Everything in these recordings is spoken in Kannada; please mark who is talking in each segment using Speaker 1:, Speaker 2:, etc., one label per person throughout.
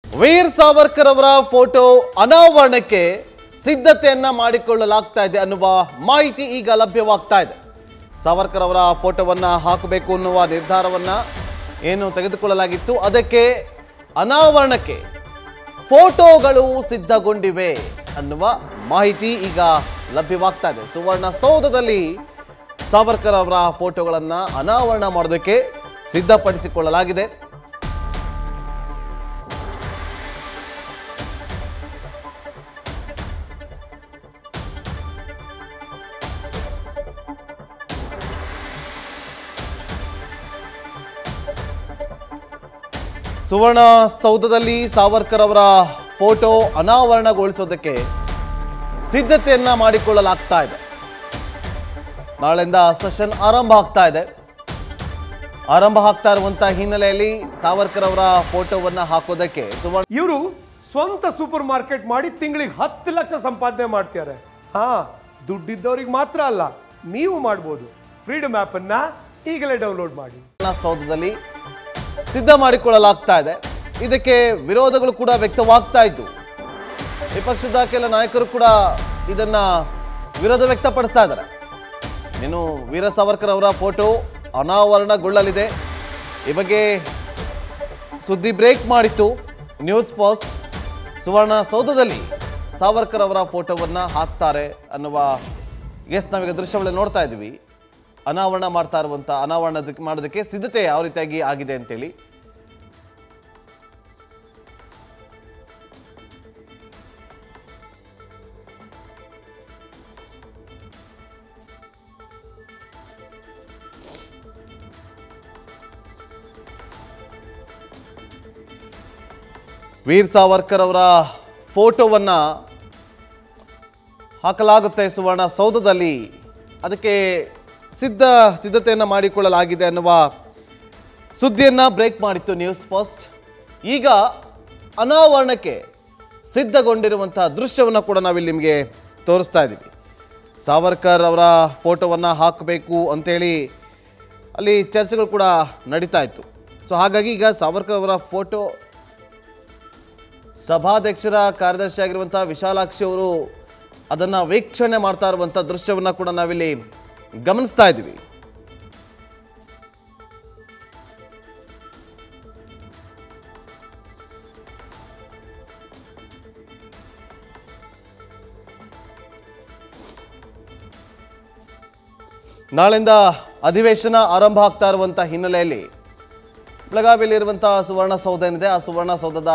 Speaker 1: ವೀರ್ ಸಾವರ್ಕರ್ ಅವರ ಫೋಟೋ ಅನಾವರಣಕ್ಕೆ ಸಿದ್ಧತೆಯನ್ನ ಮಾಡಿಕೊಳ್ಳಲಾಗ್ತಾ ಇದೆ ಅನ್ನುವ ಮಾಹಿತಿ ಈಗ ಲಭ್ಯವಾಗ್ತಾ ಇದೆ ಸಾವರ್ಕರ್ ಅವರ ಫೋಟೋವನ್ನ ಹಾಕಬೇಕು ಅನ್ನುವ ನಿರ್ಧಾರವನ್ನ ಏನು ತೆಗೆದುಕೊಳ್ಳಲಾಗಿತ್ತು ಅದಕ್ಕೆ ಅನಾವರಣಕ್ಕೆ ಫೋಟೋಗಳು ಸಿದ್ಧಗೊಂಡಿವೆ ಅನ್ನುವ ಮಾಹಿತಿ ಈಗ ಲಭ್ಯವಾಗ್ತಾ ಇದೆ ಸುವರ್ಣಸೌಧದಲ್ಲಿ ಸಾವರ್ಕರ್ ಅವರ ಫೋಟೋಗಳನ್ನ ಅನಾವರಣ ಮಾಡೋದಕ್ಕೆ ಸಿದ್ಧಪಡಿಸಿಕೊಳ್ಳಲಾಗಿದೆ ಸುವರ್ಣ ಸೌಧದಲ್ಲಿ ಸಾವರ್ಕರ್ ಅವರ ಫೋಟೋ ಅನಾವರಣಗೊಳಿಸೋದಕ್ಕೆ ಸಿದ್ಧತೆಯನ್ನ ಮಾಡಿಕೊಳ್ಳಲಾಗ್ತಾ ಇದೆ ನಾಳೆಯಿಂದ ಸೆಷನ್ ಆರಂಭ ಆಗ್ತಾ ಇದೆ ಆರಂಭ ಆಗ್ತಾ ಇರುವಂತ ಹಿನ್ನೆಲೆಯಲ್ಲಿ ಸಾವರ್ಕರ್ ಅವರ ಫೋಟೋವನ್ನ ಹಾಕೋದಕ್ಕೆ ಸುವರ್ಣ
Speaker 2: ಇವರು ಸ್ವಂತ ಸೂಪರ್ ಮಾರ್ಕೆಟ್ ಮಾಡಿ ತಿಂಗಳಿಗೆ ಹತ್ತು ಲಕ್ಷ ಸಂಪಾದನೆ ಮಾಡ್ತಾರೆ ಹಾ ದುಡ್ಡಿದ್ದವ್ರಿಗೆ ಮಾತ್ರ ಅಲ್ಲ ನೀವು ಮಾಡ್ಬೋದು ಫ್ರೀಡಮ್ ಆ್ಯಪ್ ಅನ್ನ ಈಗಲೇ ಡೌನ್ಲೋಡ್ ಮಾಡಿ
Speaker 1: ಸೌಧದಲ್ಲಿ ಸಿದ್ಧ ಮಾಡಿಕೊಳ್ಳಲಾಗ್ತಾ ಇದೆ ಇದಕ್ಕೆ ವಿರೋಧಗಳು ಕೂಡ ವ್ಯಕ್ತವಾಗ್ತಾ ಇದ್ದು ವಿಪಕ್ಷದ ಕೆಲ ನಾಯಕರು ಕೂಡ ಇದನ್ನ ವಿರೋಧ ವ್ಯಕ್ತಪಡಿಸ್ತಾ ಇದ್ದಾರೆ ಇನ್ನು ವೀರ ಸಾವರ್ಕರ್ ಅವರ ಫೋಟೋ ಅನಾವರಣಗೊಳ್ಳಲಿದೆ ಈ ಬಗ್ಗೆ ಸುದ್ದಿ ಬ್ರೇಕ್ ಮಾಡಿತ್ತು ನ್ಯೂಸ್ ಫಸ್ಟ್ ಸುವರ್ಣ ಸೌಧದಲ್ಲಿ ಸಾವರ್ಕರ್ ಅವರ ಫೋಟೋವನ್ನ ಹಾಕ್ತಾರೆ ಅನ್ನುವ ಎಸ್ ನಾವೀಗ ದೃಶ್ಯಗಳಲ್ಲಿ ನೋಡ್ತಾ ಇದ್ದೀವಿ ಅನಾವರಣ ಮಾಡ್ತಾ ಇರುವಂತ ಅನಾವರಣ ಮಾಡೋದಕ್ಕೆ ಸಿದ್ಧತೆ ಯಾವ ರೀತಿಯಾಗಿ ಆಗಿದೆ ಅಂತೇಳಿ ವೀರ್ ಸಾವರ್ಕರ್ ಅವರ ಫೋಟೋವನ್ನ ಹಾಕಲಾಗುತ್ತೆ ಸುವರ್ಣ ಸೌಧದಲ್ಲಿ ಅದಕ್ಕೆ ಸಿದ್ಧ ಸಿದ್ಧತೆಯನ್ನು ಮಾಡಿಕೊಳ್ಳಲಾಗಿದೆ ಅನ್ನುವ ಸುದ್ದಿಯನ್ನು ಬ್ರೇಕ್ ಮಾಡಿತ್ತು ನ್ಯೂಸ್ ಫಸ್ಟ್ ಈಗ ಅನಾವರಣಕ್ಕೆ ಸಿದ್ಧಗೊಂಡಿರುವಂತಹ ದೃಶ್ಯವನ್ನು ಕೂಡ ನಾವಿಲ್ಲಿ ನಿಮಗೆ ತೋರಿಸ್ತಾ ಇದ್ದೀವಿ ಸಾವರ್ಕರ್ ಅವರ ಫೋಟೋವನ್ನು ಹಾಕಬೇಕು ಅಂತೇಳಿ ಅಲ್ಲಿ ಚರ್ಚೆಗಳು ಕೂಡ ನಡೀತಾ ಇತ್ತು ಸೊ ಹಾಗಾಗಿ ಈಗ ಸಾವರ್ಕರ್ ಅವರ ಫೋಟೋ ಸಭಾಧ್ಯಕ್ಷರ ಕಾರ್ಯದರ್ಶಿ ಆಗಿರುವಂತಹ ವಿಶಾಲಾಕ್ಷಿ ಅವರು ಅದನ್ನ ವೀಕ್ಷಣೆ ಮಾಡ್ತಾ ಇರುವಂತಹ ದೃಶ್ಯವನ್ನ ಕೂಡ ನಾವಿಲ್ಲಿ ಗಮನಿಸ್ತಾ ಇದ್ದೀವಿ ನಾಳೆಯಿಂದ ಅಧಿವೇಶನ ಆರಂಭ ಆಗ್ತಾ ಇರುವಂತಹ ಹಿನ್ನೆಲೆಯಲ್ಲಿ ಬೆಳಗಾವಿಯಲ್ಲಿರುವಂತಹ ಸುವರ್ಣಸೌಧ ಏನಿದೆ ಆ ಸುವರ್ಣಸೌಧದ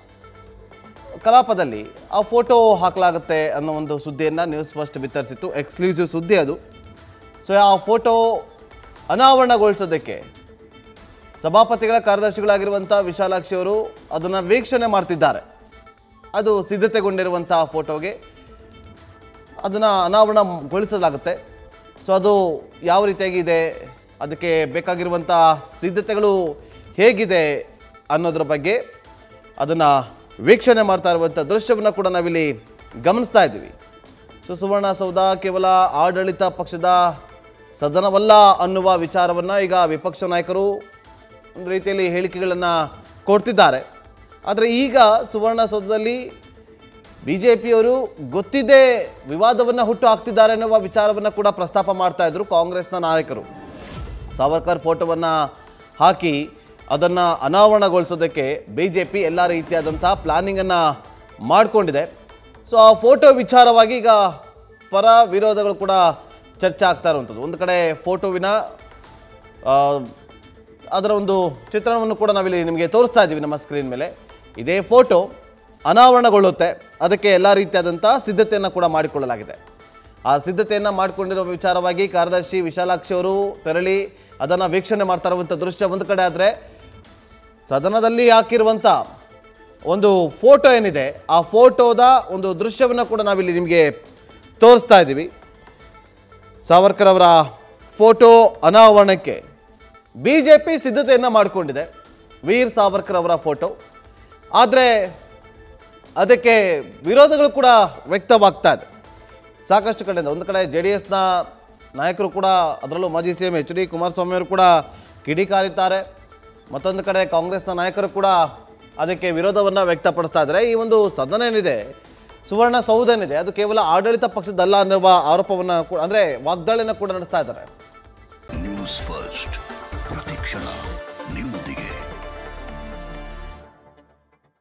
Speaker 1: ಕಲಾಪದಲ್ಲಿ ಆ ಫೋಟೋ ಹಾಕಲಾಗುತ್ತೆ ಅನ್ನೋ ಒಂದು ಸುದ್ದಿಯನ್ನು ನ್ಯೂಸ್ ಫಸ್ಟ್ ಬಿತ್ತರಿಸಿತ್ತು ಎಕ್ಸ್ಕ್ಲೂಸಿವ್ ಸುದ್ದಿ ಅದು ಸೊ ಆ ಫೋಟೋ ಅನಾವರಣಗೊಳಿಸೋದಕ್ಕೆ ಸಭಾಪತಿಗಳ ಕಾರ್ಯದರ್ಶಿಗಳಾಗಿರುವಂಥ ವಿಶಾಲಾಕ್ಷಿ ಅವರು ಅದನ್ನು ವೀಕ್ಷಣೆ ಮಾಡ್ತಿದ್ದಾರೆ ಅದು ಸಿದ್ಧತೆಗೊಂಡಿರುವಂಥ ಫೋಟೋಗೆ ಅದನ್ನು ಅನಾವರಣಗೊಳಿಸಲಾಗುತ್ತೆ ಸೊ ಅದು ಯಾವ ರೀತಿಯಾಗಿದೆ ಅದಕ್ಕೆ ಬೇಕಾಗಿರುವಂಥ ಸಿದ್ಧತೆಗಳು ಹೇಗಿದೆ ಅನ್ನೋದ್ರ ಬಗ್ಗೆ ಅದನ್ನು ವೀಕ್ಷಣೆ ಮಾಡ್ತಾ ಇರುವಂಥ ದೃಶ್ಯವನ್ನು ಕೂಡ ನಾವಿಲ್ಲಿ ಗಮನಿಸ್ತಾ ಇದ್ದೀವಿ ಸೊ ಸುವರ್ಣಸೌಧ ಕೇವಲ ಆಡಳಿತ ಪಕ್ಷದ ಸದನವಲ್ಲ ಅನ್ನುವ ವಿಚಾರವನ್ನು ಈಗ ವಿಪಕ್ಷ ನಾಯಕರು ಒಂದು ರೀತಿಯಲ್ಲಿ ಹೇಳಿಕೆಗಳನ್ನು ಕೊಡ್ತಿದ್ದಾರೆ ಆದರೆ ಈಗ ಸುವರ್ಣಸೌಧದಲ್ಲಿ ಬಿ ಜೆ ಪಿಯವರು ಗೊತ್ತಿದ್ದೇ ವಿವಾದವನ್ನು ಹುಟ್ಟು ಹಾಕ್ತಿದ್ದಾರೆ ಅನ್ನುವ ವಿಚಾರವನ್ನು ಕೂಡ ಪ್ರಸ್ತಾಪ ಮಾಡ್ತಾ ಇದ್ರು ಕಾಂಗ್ರೆಸ್ನ ನಾಯಕರು ಸಾವರ್ಕರ್ ಫೋಟೋವನ್ನು ಹಾಕಿ ಅದನ್ನು ಅನಾವರಣಗೊಳಿಸೋದಕ್ಕೆ ಬಿ ಜೆ ಪಿ ಎಲ್ಲ ರೀತಿಯಾದಂಥ ಪ್ಲಾನಿಂಗನ್ನು ಮಾಡಿಕೊಂಡಿದೆ ಸೊ ಆ ಫೋಟೋ ವಿಚಾರವಾಗಿ ಈಗ ಪರ ವಿರೋಧಗಳು ಕೂಡ ಚರ್ಚೆ ಆಗ್ತಾ ಇರುವಂಥದ್ದು ಒಂದು ಕಡೆ ಫೋಟೋವಿನ ಆ, ಅದರ ಒಂದು ಚಿತ್ರಣವನ್ನು ಕೂಡ ನಾವಿಲ್ಲಿ ನಿಮಗೆ ತೋರಿಸ್ತಾ ಇದ್ದೀವಿ ನಮ್ಮ ಸ್ಕ್ರೀನ್ ಮೇಲೆ ಇದೇ ಫೋಟೋ ಅನಾವರಣಗೊಳ್ಳುತ್ತೆ ಅದಕ್ಕೆ ಎಲ್ಲ ರೀತಿಯಾದಂಥ ಸಿದ್ಧತೆಯನ್ನು ಕೂಡ ಮಾಡಿಕೊಳ್ಳಲಾಗಿದೆ ಆ ಸಿದ್ಧತೆಯನ್ನು ಮಾಡಿಕೊಂಡಿರೋ ವಿಚಾರವಾಗಿ ಕಾರ್ಯದರ್ಶಿ ವಿಶಾಲಾಕ್ಷಿ ಅವರು ತೆರಳಿ ಅದನ್ನು ವೀಕ್ಷಣೆ ಮಾಡ್ತಾ ಇರುವಂಥ ದೃಶ್ಯ ಒಂದು ಕಡೆ ಆದರೆ ಸದನದಲ್ಲಿ ಹಾಕಿರುವಂಥ ಒಂದು ಫೋಟೋ ಏನಿದೆ ಆ ಫೋಟೋದ ಒಂದು ದೃಶ್ಯವನ್ನು ಕೂಡ ನಾವಿಲ್ಲಿ ನಿಮಗೆ ತೋರಿಸ್ತಾ ಇದ್ದೀವಿ ಸಾವರ್ಕರ್ ಅವರ ಫೋಟೋ ಅನಾವರಣಕ್ಕೆ ಬಿ ಜೆ ಪಿ ಸಿದ್ಧತೆಯನ್ನು ಮಾಡಿಕೊಂಡಿದೆ ವೀರ್ ಸಾವರ್ಕರ್ ಅವರ ಫೋಟೋ ಆದರೆ ಅದಕ್ಕೆ ವಿರೋಧಗಳು ಕೂಡ ವ್ಯಕ್ತವಾಗ್ತಾ ಇದೆ ಸಾಕಷ್ಟು ಕಡೆಯಿಂದ ಒಂದು ಕಡೆ ಜೆ ಡಿ ಎಸ್ನ ನಾಯಕರು ಕೂಡ ಅದರಲ್ಲೂ ಮಾಜಿ C M H D Kumaraswamy ಅವರು ಕೂಡ ಕಿಡಿಕಾರಿದ್ದಾರೆ ಮತ್ತೊಂದು ಕಡೆ ಕಾಂಗ್ರೆಸ್ನ ನಾಯಕರು ಕೂಡ ಅದಕ್ಕೆ ವಿರೋಧವನ್ನು ವ್ಯಕ್ತಪಡಿಸ್ತಾ ಇದ್ದಾರೆ ಈ ಒಂದು ಸದನ ಏನಿದೆ ಸುವರ್ಣ ಸೌಧ ಏನಿದೆ ಅದು ಕೇವಲ ಆಡಳಿತ ಪಕ್ಷದಲ್ಲ ಅನ್ನುವ ಆರೋಪವನ್ನು ಕೂಡ ಅಂದರೆ ವಾಗ್ದಾಳಿಯನ್ನು ಕೂಡ ನಡೆಸ್ತಾ ಇದ್ದಾರೆ
Speaker 3: ನ್ಯೂಸ್ ಫಸ್ಟ್ ಪ್ರತಿಕ್ಷಣ ನಿಮ್ಮೊಂದಿಗೆ